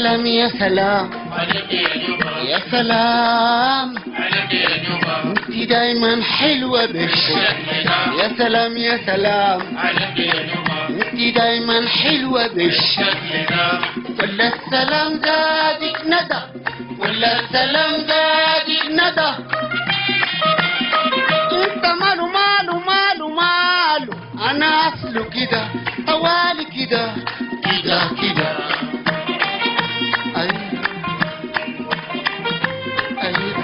سلام يا سلام عليك يا جبا يا سلام عليك يا جبا انت دايما حلوة بالشكل الشكل ده يا سلام يا سلام عليك يا جبا انت دايما حلوة بالشكل الشكل ده ولا السلام زادك ندى ولا السلام زادك ندى انت ماله ماله ماله ماله انا اصله كده طوالي كده كده كده ايوه ايوه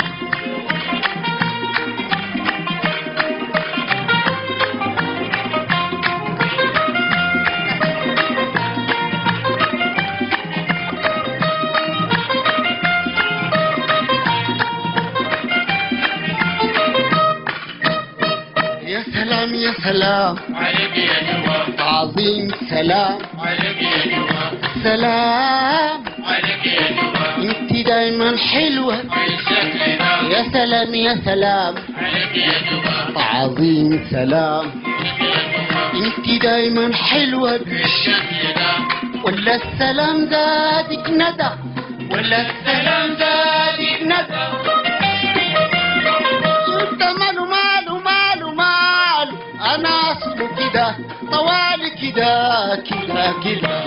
يا سلام يا سلام عليك يا جبا عظيم سلام عليك يا جبا سلام عليك يا جبا انت دايما حلوة الشكل ده يا سلام يا سلام عليك يا جبا عظيم سلام انت دايما حلوة الشكل ده ولا السلام زادك ندى ولا السلام زادك ندى انت ماله ماله ماله ماله انا اصله كده طوالي كده كده كده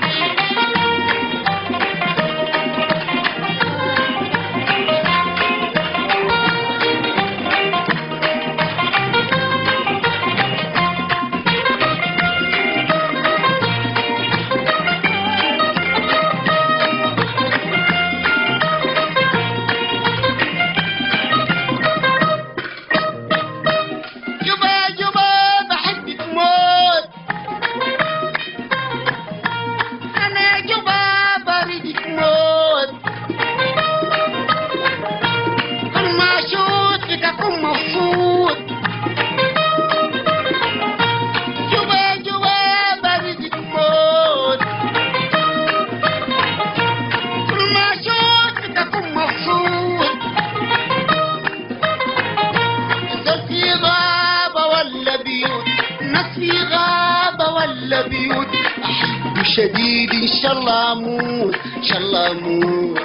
جبا جبا بحبك موت انا يا جبا بريدك موت كل ما اشوفك اكون مبسوط جبا جبا بريدك موت كل ما اشوفك اكون مبسوط ناس في غابة ولا بيوت ناس في غابة ولا بيوت أحب شديد إن شاء الله أموت إن شاء الله أموت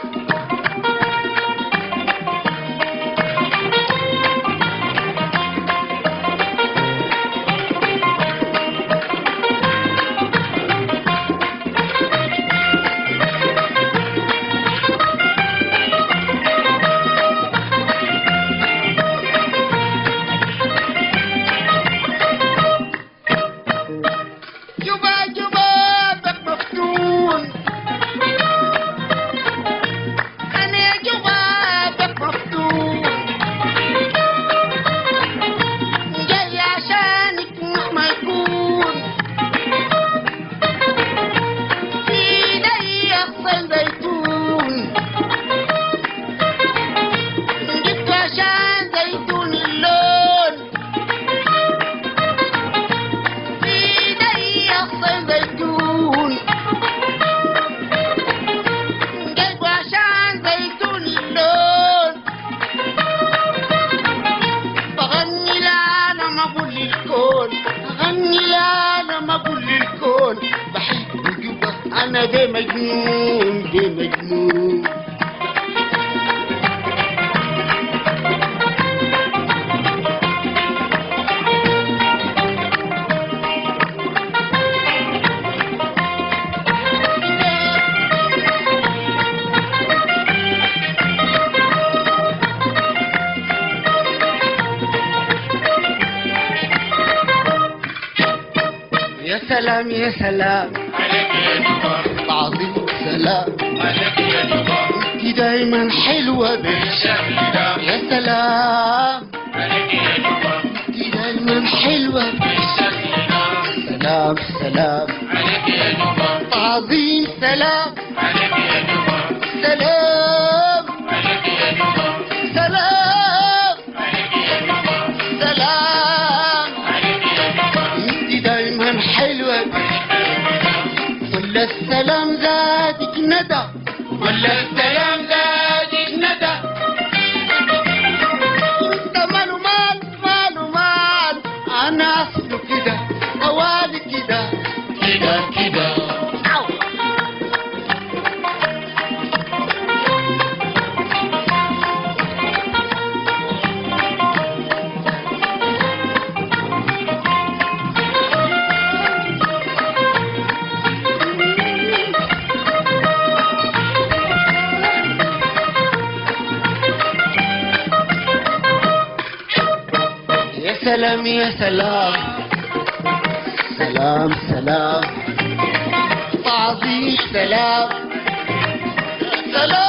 جبا جبا بك مفتون أنا يا جبا بك مفتون جاي عشانك مهما يكون في ايدي أغصن زيتون جبت عشان زيتون اللون في ايدي أغصن زيتون جايبه عشان زيتون اللون بغني العالم اقول للكون اغني العالم اقول للكون بحب جوا انا ده مجنون ده مجنون يا سلام يا سلام عليك يا جبا عظيم سلام عليك يا جبا انت دايما حلوة بالشكل الشكل ده يا سلام عليك يا جبا انت دايما حلوة الشكل ده سلام سلام عليك يا جبا عظيم سلام عليك يا جبا سلام عليك يا جبا سلام عليك يا جبا سلام عليك يا جبا انت دايما حلوة ولا السلام زادك ندى ولا السلام زادك ندى انت ماله مال ماله مال انا اصله كده اوالي كده كده كده أو. يا سلام يا سلام سلام سلام تعظيم سلام سلام